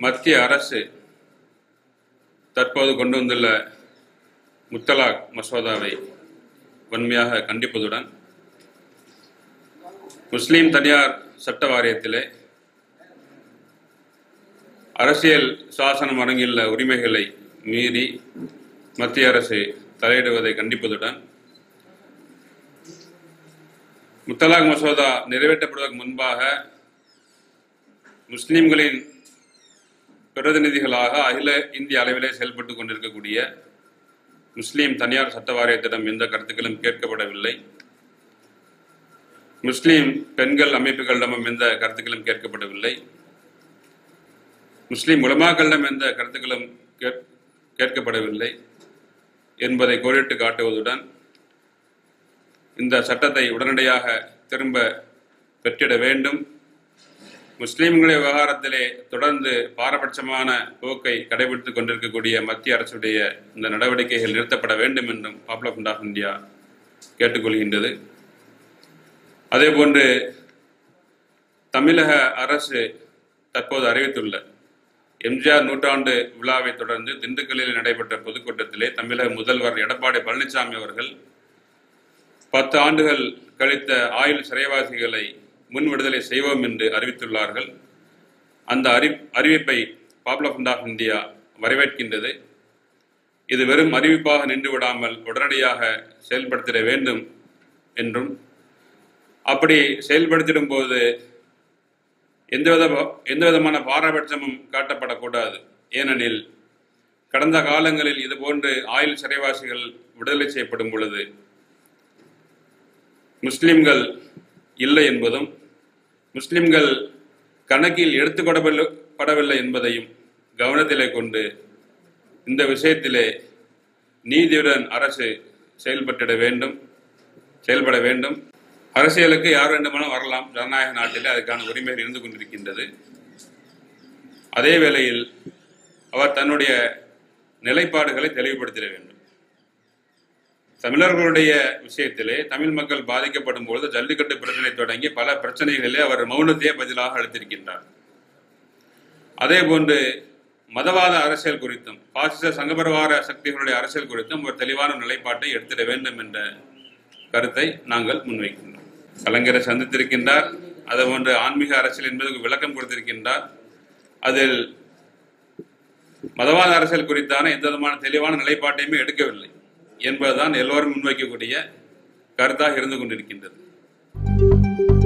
மத்திய அரசு தற்போது கொண்டு வந்துள்ள முத்தலாக் மசோதாவை வன்மையாக கண்டிப்பதுடன் முஸ்லீம் தனியார் சட்ட வாரியத்திலே அரசியல் சாசனம் அடங்கியுள்ள உரிமைகளை மீறி மத்திய அரசு தலையிடுவதை கண்டிப்பதுடன் முத்தலாக் மசோதா நிறைவேற்றப்படுவதற்கு முன்பாக முஸ்லிம்களின் பிரதிநிதிகளாக அகில இந்திய அளவிலே செயல்பட்டு கொண்டிருக்கக்கூடிய முஸ்லீம் தனியார் சட்ட வாரியத்திடம் எந்த கருத்துக்களும் கேட்கப்படவில்லை முஸ்லீம் பெண்கள் அமைப்புகளிடமும் எந்த கருத்துக்களும் கேட்கப்படவில்லை முஸ்லீம் உலமாக்களிடம் எந்த கருத்துக்களும் கேட்- கேட்கப்படவில்லை என்பதை கோடிட்டு காட்டுவதுடன் இந்த சட்டத்தை உடனடியாக திரும்ப பெற்றிட வேண்டும் முஸ்லிம்களுடைய விவகாரத்திலே தொடர்ந்து பாரபட்சமான போக்கை கடைபிடித்துக் கொண்டிருக்கக்கூடிய மத்திய அரசுடைய இந்த நடவடிக்கைகள் நிறுத்தப்பட வேண்டும் என்றும் பாப்புலர் ஃப்ரண்ட் ஆஃப் இந்தியா கேட்டுக்கொள்கின்றது அதேபோன்று தமிழக அரசு தற்போது அறிவித்துள்ள எம்ஜிஆர் நூற்றாண்டு விழாவை தொடர்ந்து திண்டுக்கல்லில் நடைபெற்ற பொதுக்கூட்டத்திலே தமிழக முதல்வர் எடப்பாடி பழனிசாமி அவர்கள் பத்து ஆண்டுகள் கழித்த ஆயுள் சிறைவாசிகளை முன் விடுதலை செய்வோம் என்று அறிவித்துள்ளார்கள் அந்த அறி அறிவிப்பை பாப்புலர் ஃப்ரண்ட் ஆஃப் இந்தியா வரவேற்கின்றது இது வெறும் அறிவிப்பாக நின்று விடாமல் உடனடியாக செயல்படுத்திட வேண்டும் என்றும் அப்படி செயல்படுத்திடும் போது எந்தவித எந்த விதமான பாரபட்சமும் காட்டப்படக்கூடாது ஏனெனில் கடந்த காலங்களில் இதுபோன்று ஆயுள் சிறைவாசிகள் விடுதலை செய்யப்படும் பொழுது முஸ்லிம்கள் இல்லை என்பதும் முஸ்லிம்கள் கணக்கில் எடுத்துக்கொள்ளப்படவில்லை படவில்லை என்பதையும் கவனத்திலே கொண்டு இந்த விஷயத்திலே நீதியுடன் அரசு செயல்பட்டிட வேண்டும் செயல்பட வேண்டும் அரசியலுக்கு யார் வேண்டுமானாலும் வரலாம் ஜனநாயக நாட்டிலே அதுக்கான உரிமைகள் இருந்து கொண்டிருக்கின்றது அதே வேளையில் அவர் தன்னுடைய நிலைப்பாடுகளை தெளிவுபடுத்திட வேண்டும் தமிழர்களுடைய விஷயத்திலே தமிழ் மக்கள் பாதிக்கப்படும் பொழுது ஜல்லிக்கட்டு பிரச்சனை தொடங்கி பல பிரச்சனைகளிலே அவர் மௌனத்தையே பதிலாக அளித்திருக்கின்றார் அதே போன்று மதவாத அரசியல் குறித்தும் பாசிச சங்கபரிவார சக்திகளுடைய அரசியல் குறித்தும் ஒரு தெளிவான நிலைப்பாட்டை எடுத்திட வேண்டும் என்ற கருத்தை நாங்கள் முன்வைக்கின்றோம் கலைஞரை சந்தித்திருக்கின்றார் அதே போன்று ஆன்மீக அரசியல் என்பதற்கு விளக்கம் கொடுத்திருக்கின்றார் அதில் மதவாத அரசியல் குறித்தான எந்த விதமான தெளிவான நிலைப்பாட்டையுமே எடுக்கவில்லை என்பதுதான் எல்லோரும் முன்வைக்கக்கூடிய கருத்தாக இருந்து கொண்டிருக்கின்றது